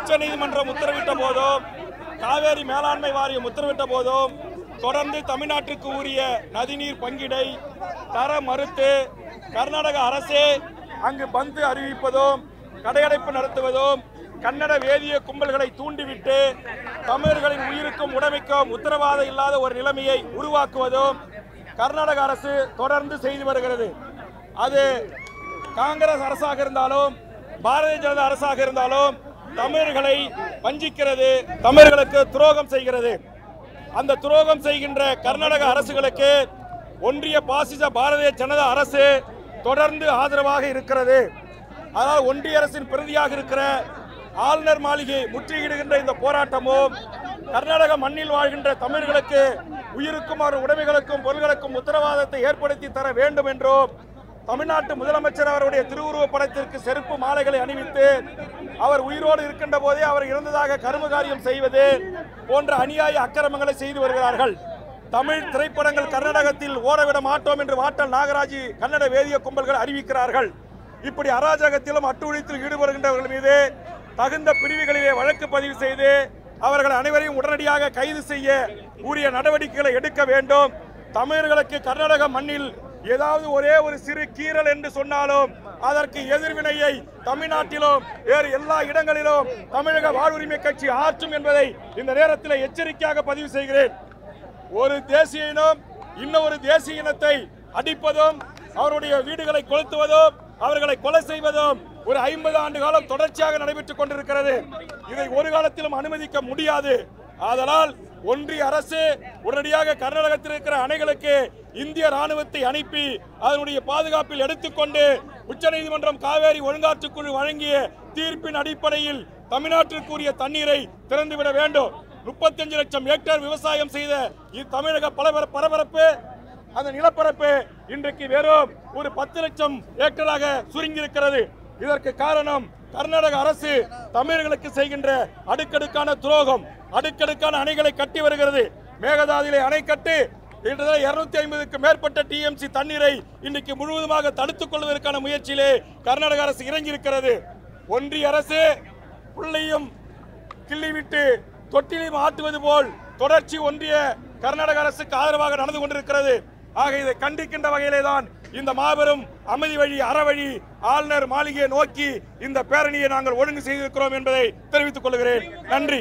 உச்சநீதிமன்றம் உத்தரவிட்ட போதும் காவேரி மேலாண்மை வாரியம் உத்தரவிட்ட போதும் தொடர்ந்து தமிழ்நாட்டுக்கு உரிய நதிநீர் பங்கீடை தர மறுத்து கர்நாடக அரசே அங்கு பந்து அறிவிப்பதும் கடையடைப்பு நடத்துவதும் கன்னட வேதிய கும்பல்களை தூண்டிவிட்டு தமிழர்களின் உயிருக்கும் உடைமைக்கும் உத்தரவாதம் இல்லாத ஒரு நிலைமையை உருவாக்குவதும் கர்நாடக அரசு தொடர்ந்து செய்து வருகிறது அது காங்கிரஸ் அரசாக இருந்தாலும் பாரதிய ஜனதா அரசாக இருந்தாலும் தமிழர்களை வஞ்சிக்கிறது தமிழர்களுக்கு துரோகம் செய்கிறது அந்த துரோகம் செய்கின்ற கர்நாடக அரசுகளுக்கு ஒன்றிய பாசிச பாரதிய ஜனதா அரசு தொடர்ந்து ஆதரவாக இருக்கிறது அதாவது ஒன்றிய அரசின் பிரதியாக இருக்கிற ஆளுநர் மாளிகை முற்றுகையிடுகின்ற இந்த போராட்டமும் கர்நாடக மண்ணில் வாழ்கின்ற தமிழர்களுக்கு உயிருக்கும் அவர் உடைமைகளுக்கும் பொருள்களுக்கும் உத்தரவாதத்தை ஏற்படுத்தி தர வேண்டும் என்றும் தமிழ்நாட்டு முதலமைச்சர் அவருடைய திருவுருவப் படத்திற்கு செருப்பு மாலைகளை அணிவித்து அவர் உயிரோடு இருக்கின்ற போதே அவர் இறந்ததாக கரும காரியம் செய்வது போன்ற அநியாய அக்கிரமங்களை செய்து வருகிறார்கள் தமிழ் திரைப்படங்கள் கர்நாடகத்தில் ஓடவிட மாட்டோம் என்று வாட்டல் நாகராஜ் கன்னட வேதிய கும்பல்கள் அறிவிக்கிறார்கள் இப்படி அராஜகத்திலும் அட்டுழித்தில் ஈடுபடுகின்றவர்கள் மீது தகுந்த பிரிவுகளிலே வழக்கு பதிவு செய்து அவர்கள் அனைவரையும் உடனடியாக கைது செய்ய உரிய நடவடிக்கைகளை எடுக்க வேண்டும் தமிழர்களுக்கு கர்நாடக மண்ணில் ஏதாவது ஒரே ஒரு சிறு கீறல் என்று சொன்னாலும் அதற்கு எதிர்வினையை தமிழ்நாட்டிலும் வேறு எல்லா இடங்களிலும் தமிழக வாழ்வுரிமை கட்சி ஆற்றும் என்பதை இந்த நேரத்தில் எச்சரிக்கையாக பதிவு செய்கிறேன் ஒரு தேசிய இனம் இன்னொரு தேசிய இனத்தை அடிப்பதும் அவருடைய வீடுகளை கொளுத்துவதும் அவர்களை கொலை செய்வதும் ஒரு ஐம்பது ஆண்டு காலம் தொடர்ச்சியாக நடைபெற்றுக் கொண்டிருக்கிறது இதை ஒரு காலத்திலும் அனுமதிக்க முடியாது ஆதலால் ஒன்றிய அரசு உடனடியாக கர்நாடகத்தில் இருக்கிற அணைகளுக்கு இந்திய ராணுவத்தை அனுப்பி அதனுடைய பாதுகாப்பில் எடுத்துக்கொண்டு உச்சநீதிமன்றம் காவேரி ஒழுங்காற்றுக்குழு வழங்கிய தீர்ப்பின் அடிப்படையில் தமிழ்நாட்டிற்குரிய தண்ணீரை திறந்துவிட வேண்டும் முப்பத்தஞ்சு லட்சம் ஹெக்டேர் விவசாயம் செய்த இத்தமிழக பரபர பரபரப்பு அந்த நிலப்பரப்பு இன்றைக்கு வெறும் ஒரு பத்து லட்சம் ஏக்கராக சுருங்கி இருக்கிறது இதற்கு காரணம் கர்நாடக அரசு தமிழர்களுக்கு செய்கின்ற அடுக்கடுக்கான துரோகம் அடுக்கடுக்கான அணைகளை கட்டி வருகிறது மேகதாதியிலே அணை கட்டி கிட்டத்தட்ட இருநூத்தி ஐம்பதுக்கு மேற்பட்ட டிஎம்சி தண்ணீரை இன்னைக்கு முழுவதுமாக தடுத்துக் கொள்வதற்கான முயற்சியிலே கர்நாடக அரசு இறங்கி இருக்கிறது ஒன்றிய அரசு புள்ளையும் கிள்ளிவிட்டு தொட்டிலையும் ஆட்டுவது போல் தொடர்ச்சி ஒன்றிய கர்நாடக அரசுக்கு ஆதரவாக நடந்து கொண்டிருக்கிறது ஆக இதை கண்டிக்கின்ற வகையிலே தான் இந்த மாபெரும் அமைதி வழி அறவழி ஆளுநர் மாளிகையை நோக்கி இந்த பேரணியை நாங்கள் ஒழுங்கு செய்திருக்கிறோம் என்பதை தெரிவித்துக் கொள்கிறேன் நன்றி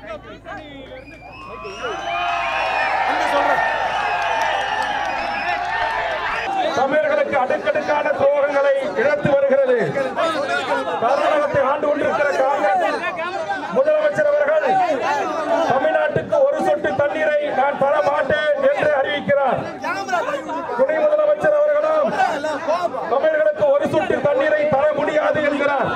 அங்க சொல்றேன் தமிழர்களுக்கு அடுக்கடுக்கான துரோகங்களை இழந்து வருகிறது கர்நாடகத்தை ஆண்டு கொண்டிருக்கிற காங்கிரஸ் முதலமைச்சர் அவர்கள் தமிழ்நாட்டுக்கு ஒரு சொட்டு தண்ணீரை நான் தர மாட்டேன் என்று அறிவிக்கிறார் துணை முதலமைச்சர் அவர்களும் தமிழர்களுக்கு ஒரு சொட்டு தண்ணீரை தர முடியாது என்கிறார்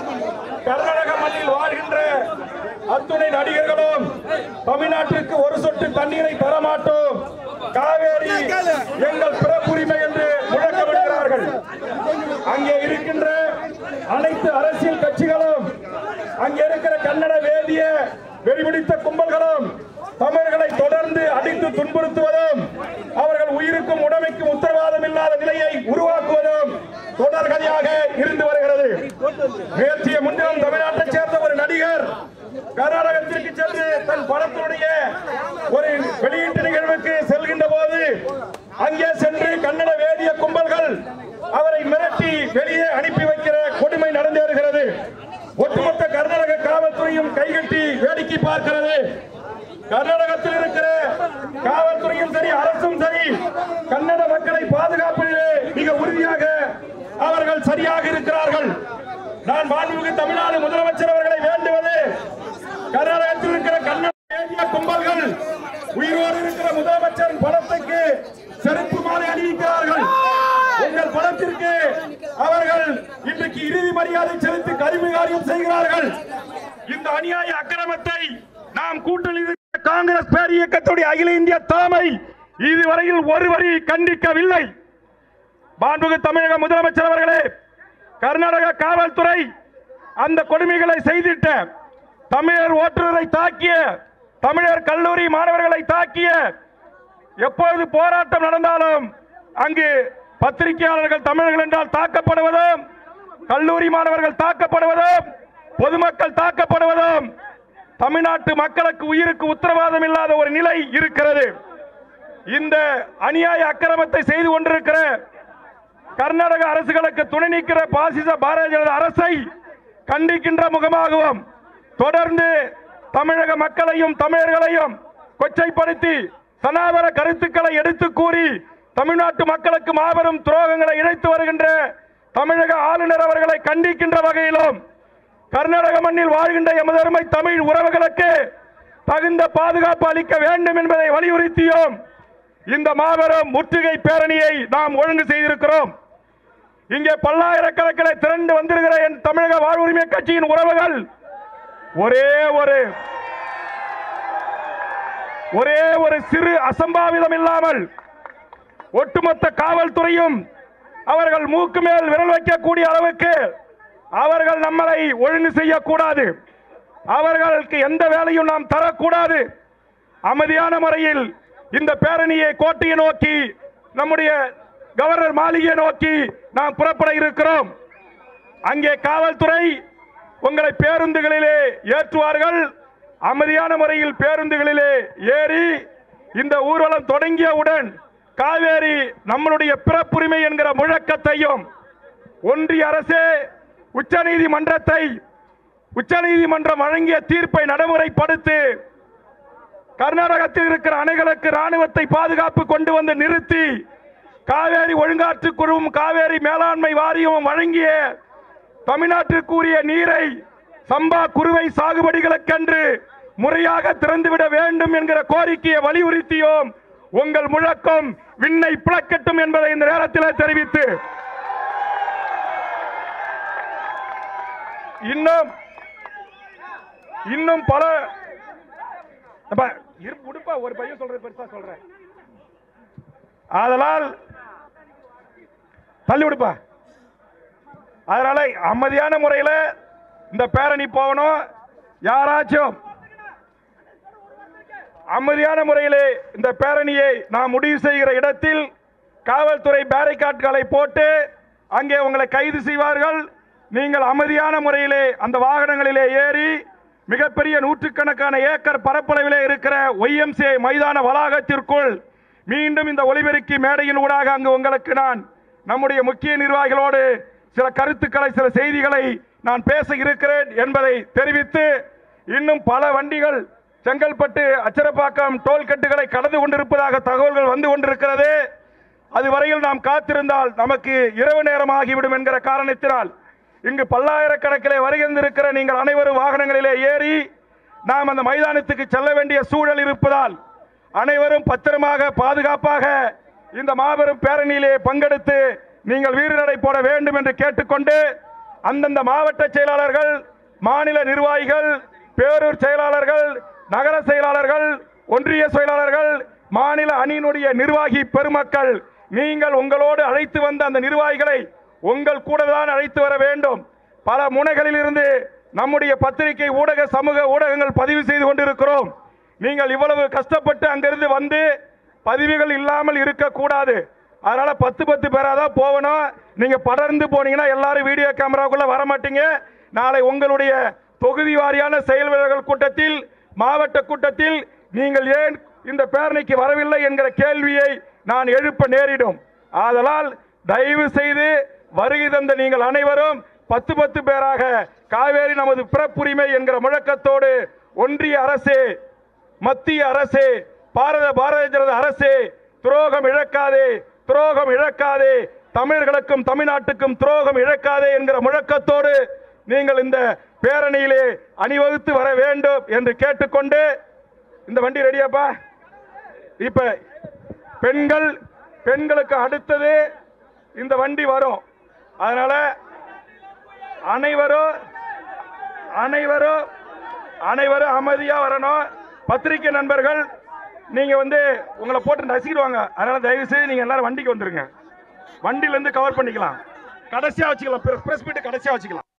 கர்நாடக மண்ணில் வாழ்கின்ற அத்துணை நடிகர்களும் தமிழ்நாட்டிற்கு ஒரு சொட்டு தண்ணீரை தர மாட்டோம் காவேரி எங்கள் பிறப்புரிமை என்று முழக்கமிடுகிறார்கள் அங்கே இருக்கின்ற அனைத்து அரசியல் கட்சிகளும் அங்கே இருக்கிற கன்னட வேதிய வெறிபிடித்த கும்பல்களும் தமிழர்களை தொடர்ந்து அடித்து துன்புறுத்துவதும் அவர்கள் உயிருக்கும் உடமைக்கும் உத்தரவாதம் இல்லாத நிலையை உருவாக்குவதும் தொடர்கதையாக இருந்து வருகிறது நேற்றைய முன்தினம் தமிழ்நாட்டைச் சேர்ந்த ஒரு நடிகர் கர்நாடகத்திற்கு சென்று தன் படத்தினுடைய ஒரு வெளியீட்டு நிகழ்வுக்கு செல்கின்ற போது அங்கே சென்று கன்னட வேதிய கும்பல்கள் அவரை மிரட்டி வெளியே அனுப்பி வைக்கிற கொடுமை நடந்தேறுகிறது ஒட்டுமொத்த கர்நாடக காவல்துறையும் கைகட்டி வேடிக்கை பார்க்கிறது கர்நாடகத்தில் இருக்கிற காவல்துறையும் சரி அரசும் சரி கன்னட மக்களை பாதுகாப்பதிலே மிக உறுதியாக அவர்கள் சரியாக இருக்கிறார்கள் நான் மாண்புமிகு தமிழ்நாடு முதலமைச்சர் அவர்களை வேண்டுவது கர்நாடகத்தில் இருக்கிற கன்னட வேதிய கும்பல்கள் உயிரோடு இருக்கிற முதலமைச்சரின் படத்துக்கு செருப்பு மாலை அணிவிக்கிறார்கள் உங்கள் படத்திற்கு அவர்கள் இன்றைக்கு இறுதி மரியாதை செலுத்தி கருவி காரியம் செய்கிறார்கள் இந்த அநியாய அக்கிரமத்தை நாம் கூட்டணி காங்கிரஸ் பேர் இயக்கத்துடைய அகில இந்திய தலைமை இதுவரையில் ஒரு வரி கண்டிக்கவில்லை மாண்புமிகு தமிழக முதலமைச்சர் அவர்களே கர்நாடக காவல்துறை அந்த கொடுமைகளை செய்திட்ட தமிழர் ஓட்டுநரை தாக்கிய தமிழர் கல்லூரி மாணவர்களை தாக்கிய எப்பொழுது போராட்டம் நடந்தாலும் அங்கு பத்திரிகையாளர்கள் தமிழர்கள் என்றால் தாக்கப்படுவதும் கல்லூரி மாணவர்கள் தாக்கப்படுவதும் பொதுமக்கள் தாக்கப்படுவதும் தமிழ்நாட்டு மக்களுக்கு உயிருக்கு உத்தரவாதம் இல்லாத ஒரு நிலை இருக்கிறது இந்த அநியாய அக்கிரமத்தை செய்து கொண்டிருக்கிற கர்நாடக அரசுகளுக்கு துணை நிற்கிற பாசிச பாரதிய ஜனதா அரசை கண்டிக்கின்ற முகமாகவும் தொடர்ந்து தமிழக மக்களையும் தமிழர்களையும் கொச்சைப்படுத்தி சனாதன கருத்துக்களை எடுத்து கூறி தமிழ்நாட்டு மக்களுக்கு மாபெரும் துரோகங்களை இழைத்து வருகின்ற தமிழக ஆளுநர் அவர்களை கண்டிக்கின்ற வகையிலும் கர்நாடக மண்ணில் வாழ்கின்ற எமது அருமை தமிழ் உறவுகளுக்கு தகுந்த பாதுகாப்பு அளிக்க வேண்டும் என்பதை வலியுறுத்தியும் இந்த மாபெரும் முற்றுகை பேரணியை நாம் ஒழுங்கு செய்திருக்கிறோம் இங்கே பல்லாயிரக்கணக்கில் திரண்டு வந்திருக்கிற என் தமிழக வாழ்வுரிமை கட்சியின் உறவுகள் ஒரே ஒரு ஒரே ஒரு சிறு அசம்பாவிதம் இல்லாமல் ஒட்டுமொத்த காவல்துறையும் அவர்கள் மூக்கு மேல் விரல் வைக்கக்கூடிய அளவுக்கு அவர்கள் நம்மளை ஒழுங்கு செய்யக்கூடாது அவர்களுக்கு எந்த வேலையும் நாம் தரக்கூடாது அமைதியான முறையில் இந்த பேரணியை கோட்டையை நோக்கி நம்முடைய கவர்னர் மாளிகையை நோக்கி நாம் புறப்பட இருக்கிறோம் அங்கே காவல்துறை உங்களை பேருந்துகளிலே ஏற்றுவார்கள் அமைதியான முறையில் பேருந்துகளிலே ஏறி இந்த ஊர்வலம் தொடங்கியவுடன் காவேரி நம்மளுடைய பிறப்புரிமை என்கிற முழக்கத்தையும் ஒன்றிய அரசே உச்சநீதிமன்றத்தை உச்சநீதிமன்றம் வழங்கிய தீர்ப்பை நடைமுறைப்படுத்தி கர்நாடகத்தில் இருக்கிற அணைகளுக்கு ராணுவத்தை பாதுகாப்பு கொண்டு வந்து நிறுத்தி காவேரி ஒழுங்காற்று குழுவும் காவேரி மேலாண்மை வாரியமும் வழங்கிய தமிழ்நாட்டிற்குரிய நீரை சம்பா குறுவை சாகுபடிகளுக்கென்று முறையாக திறந்துவிட வேண்டும் என்கிற கோரிக்கையை வலியுறுத்தியோம் உங்கள் முழக்கம் விண்ணை பிளக்கட்டும் என்பதை இந்த நேரத்தில் தெரிவித்து இன்னும் இன்னும் பல அப்பா, இரு உடுப்பா ஒரு பையன் சொல்றது பெருசா சொல்றேன் அதனால் தள்ளி விடுப்பா அதனால அமைதியான முறையில் இந்த பேரணி போகணும் யாராச்சும் அமைதியான முறையிலே இந்த பேரணியை நாம் முடிவு செய்கிற இடத்தில் காவல்துறை பேரிகாட்களை போட்டு அங்கே உங்களை கைது செய்வார்கள் நீங்கள் அமைதியான முறையிலே அந்த வாகனங்களிலே ஏறி மிகப்பெரிய நூற்றுக்கணக்கான ஏக்கர் பரப்பளவிலே இருக்கிற ஒய்எம்சிஐ மைதான வளாகத்திற்குள் மீண்டும் இந்த ஒலிபெருக்கி மேடையின் ஊடாக அங்கு உங்களுக்கு நான் நம்முடைய முக்கிய நிர்வாகிகளோடு சில கருத்துக்களை சில செய்திகளை நான் பேச இருக்கிறேன் என்பதை தெரிவித்து இன்னும் பல வண்டிகள் செங்கல்பட்டு அச்சரப்பாக்கம் டோல்கட்டுகளை கடந்து கொண்டிருப்பதாக தகவல்கள் வந்து கொண்டிருக்கிறது அதுவரையில் நாம் காத்திருந்தால் நமக்கு இரவு நேரம் ஆகிவிடும் என்கிற காரணத்தினால் இங்கு பல்லாயிரக்கணக்கிலே வருகின்றிருக்கிற நீங்கள் அனைவரும் வாகனங்களிலே ஏறி நாம் அந்த மைதானத்துக்கு செல்ல வேண்டிய சூழல் இருப்பதால் அனைவரும் பத்திரமாக பாதுகாப்பாக இந்த மாபெரும் பேரணியிலே பங்கெடுத்து நீங்கள் வீறுநடை போட வேண்டும் என்று கேட்டுக்கொண்டு அந்தந்த மாவட்ட செயலாளர்கள் மாநில நிர்வாகிகள் பேரூர் செயலாளர்கள் நகர செயலாளர்கள் ஒன்றிய செயலாளர்கள் மாநில அணியினுடைய நிர்வாகி பெருமக்கள் நீங்கள் உங்களோடு அழைத்து வந்த அந்த நிர்வாகிகளை உங்கள் கூட தான் அழைத்து வர வேண்டும் பல முனைகளில் இருந்து நம்முடைய பத்திரிகை ஊடக சமூக ஊடகங்கள் பதிவு செய்து கொண்டிருக்கிறோம் நீங்கள் இவ்வளவு கஷ்டப்பட்டு அங்கிருந்து வந்து பதிவுகள் இல்லாமல் இருக்கக்கூடாது அதனால பத்து பத்து பேராக தான் போகணும் நீங்க படர்ந்து போனீங்கன்னா எல்லாரும் வீடியோ கேமராக்குள்ள வர மாட்டீங்க நாளை உங்களுடைய தொகுதி வாரியான செயல்வீரர்கள் கூட்டத்தில் மாவட்ட கூட்டத்தில் நீங்கள் ஏன் இந்த பேரணிக்கு வரவில்லை என்கிற கேள்வியை நான் எழுப்ப நேரிடும் ஆதலால் தயவு செய்து வருகை தந்த நீங்கள் அனைவரும் பத்து பத்து பேராக காவேரி நமது பிறப்புரிமை என்கிற முழக்கத்தோடு ஒன்றிய அரசு மத்திய அரசு பாரத பாரதிய ஜனதா அரசு துரோகம் இழக்காதே துரோகம் இழக்காதே தமிழர்களுக்கும் தமிழ்நாட்டுக்கும் துரோகம் இழக்காதே என்கிற முழக்கத்தோடு நீங்கள் இந்த பேரணியிலே அணிவகுத்து வர வேண்டும் என்று கேட்டுக்கொண்டு இந்த வண்டி ரெடியாப்பா இப்ப பெண்கள் பெண்களுக்கு அடுத்தது இந்த வண்டி வரும் அதனால அனைவரும் அனைவரும் அனைவரும் அமைதியா வரணும் பத்திரிகை நண்பர்கள் நீங்க வந்து உங்களை போட்டு நசிக்கிடுவாங்க அதனால தயவு செய்து நீங்க எல்லாரும் வண்டிக்கு வந்துருங்க வண்டியில இருந்து கவர் பண்ணிக்கலாம் கடைசியா வச்சுக்கலாம் பிரஸ் மீட் கடைசியா வச்சுக்கலாம்